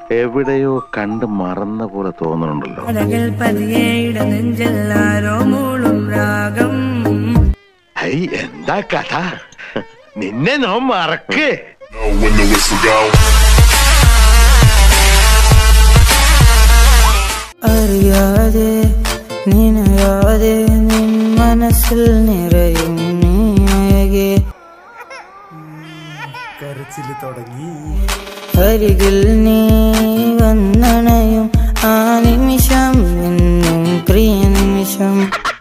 എവിടെയോ കണ്ട് മറന്ന പോലെ തോന്നുന്നുണ്ടല്ലോ അഴകിൽ പതിയേട നെഞ്ചെല്ലാരോ മൂളും രാഗം ഹൈ എന്താ കഥ നിന്നെ ഞാൻ മറക്കേ Know when the whistle go. അറിയാതെ നിനയാതെ നിൻ മനസ്സിൽ നിറയും നീ അഴകെ അരികിൽ നീ വന്നണയും ആ നിമിഷം എന്നും പ്രിയ നിമിഷം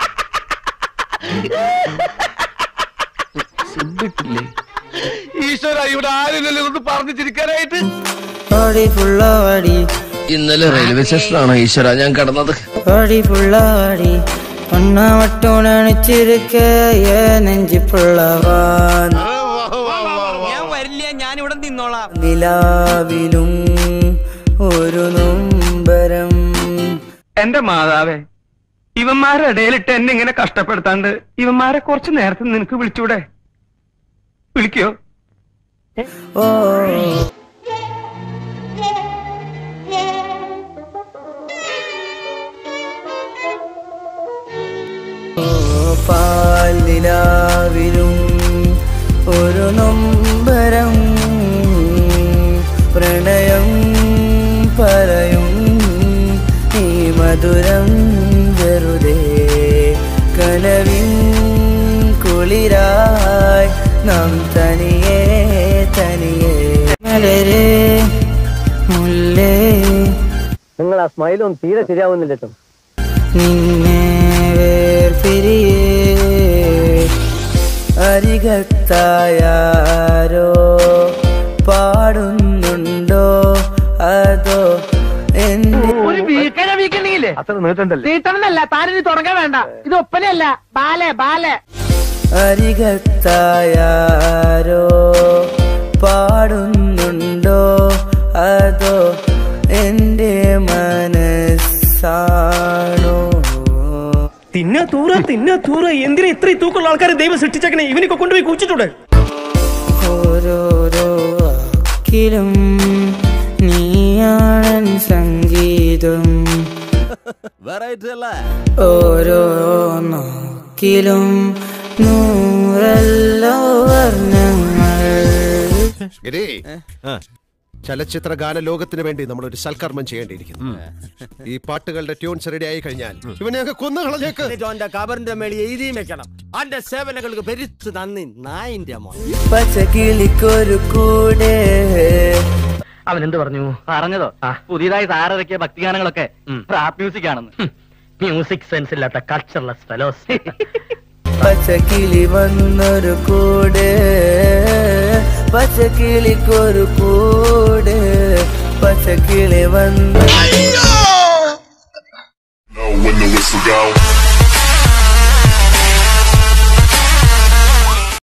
ഈശ്വര ഇവിടെ ആരില്ലല്ലോ ഒന്ന് പറഞ്ഞു ചിരിക്കാനായിട്ട് ഓടി പുള്ളവാടി ഇന്നലെ റെയിൽവേ സ്റ്റേഷനാണോ ഈശ്വര ഞാൻ കടന്നത് ഓടി പുള്ളവാടി ഒന്നാവട്ടോണണിച്ചിരിക്ക നെഞ്ചി പുള്ളവാൻ ഞാൻ വരില്ല ഞാൻ ഇവിടെ നിന്നോളാം നിലാവിലും ഒരു നൊമ്പരം എന്റെ മാതാവേ ഇവന്മാരുടെ ഇടയിലിട്ട് എന്നെ ഇങ്ങനെ കഷ്ടപ്പെടുത്താണ്ട് ഇവന്മാരെ കുറച്ച് നേരത്തെ നിനക്ക് വിളിച്ചൂടെ വിളിക്കോ ഓ ഓ, പാൽ നിലാവിലും ഒരു നൊമ്പരം പ്രണയം പറയും ഈ മധുരം വെറുതെ കനവിൻ കുളിരായി നാം തനിയെ തനിയെ മലരെ മുല്ലേ നിങ്ങൾ ആ സ്മൈലൊന്നും തീരെ ശരിയാവുന്നില്ല കേട്ടോ നിന്നെ വേർപിരിയേ അരികത്തായാരോ പാടുന്നുണ്ടോ അതോ എന്റെ അത്ര നീട്ടണ്ടല്ലേ തീട്ടണമെന്നല്ല താനിനി തുടങ്ങാൻ വേണ്ട ഇത് ഒപ്പനയല്ല ബാലെ ബാലെ അരികത്തായാരോ പാടുന്നുണ്ടോ അതോ എന്റെ മനസ്സാണോ തിന്ന തൂറ തിന്ന തൂറ എന്തിനാ ഇത്രയും തൂക്കമുള്ള ആൾക്കാരെ ദൈവം സൃഷ്ടിച്ചേക്കണേ ഇവനൊക്കെ കൊണ്ടുപോയി കുച്ചിട്ടൂടെ ഓരോരോ വാക്കിലും നീയാണൻ സംഗീതം ഓരോ നോക്കിലും നൂറല്ലോ വർണ്ണങ്ങൾ ഗിരി ചലച്ചിത്ര ഗാന ലോകത്തിന് വേണ്ടി നമ്മൾ ഒരു സൽക്കർമ്മം ചെയ്യേണ്ടിയിരിക്കുന്നു ഈ പാട്ടുകളുടെ ട്യൂൺസ് റെഡി ആയി കഴിഞ്ഞാൽ ഇവനെയൊക്കെ കൊന്നു കളഞ്ഞേക്ക് ഓന്റെ കബറിന്റെ മേളിൽ എഴുതിയും വെക്കണം അന്റെ സേവനങ്ങൾക്ക് പെരുത്ത് നന്ദി നായിന്റെ മോൻ പച്ചക്കിളിക്കൊരു കൂടെ അവൻ എന്ത് പറഞ്ഞു പറഞ്ഞതോ പുതിയതായി താറിറക്കിയ ഭക്തിഗാനങ്ങളൊക്കെ റാപ്പ് മ്യൂസിക് ആണെന്ന് മ്യൂസിക് സെൻസ് ഇല്ലാത്ത കൾച്ചർലെസ് ഫെലോസ് പച്ചക്കിളി വന്നൊരു കൂടെ പച്ചക്കിളിക്കൊരു കൂടെ പച്ചക്കിളി വന്ന Know when the whistle go.